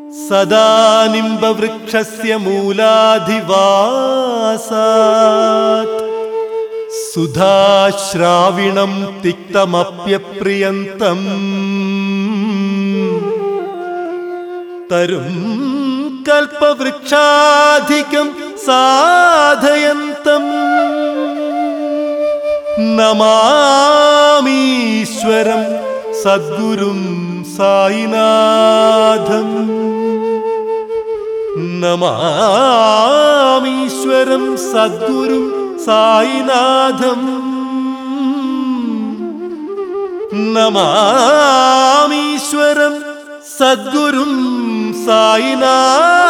സദാ നിംബവൃക്ഷസ്യ മൂലാധിവാസാത് സുധാശ്രാവിണം തിക്തമപ്യപ്രിയന്തം തരും കൽപ്പവൃക്ഷാധികം സാധയന്തം നമാമീശ്വരം സദ്ഗുരും സായിനാഥം നമാമീശ്വരം സദ്ഗുരും സായിനാഥം നമാമീശ്വരം സദ്ഗുരും സായിനാഥം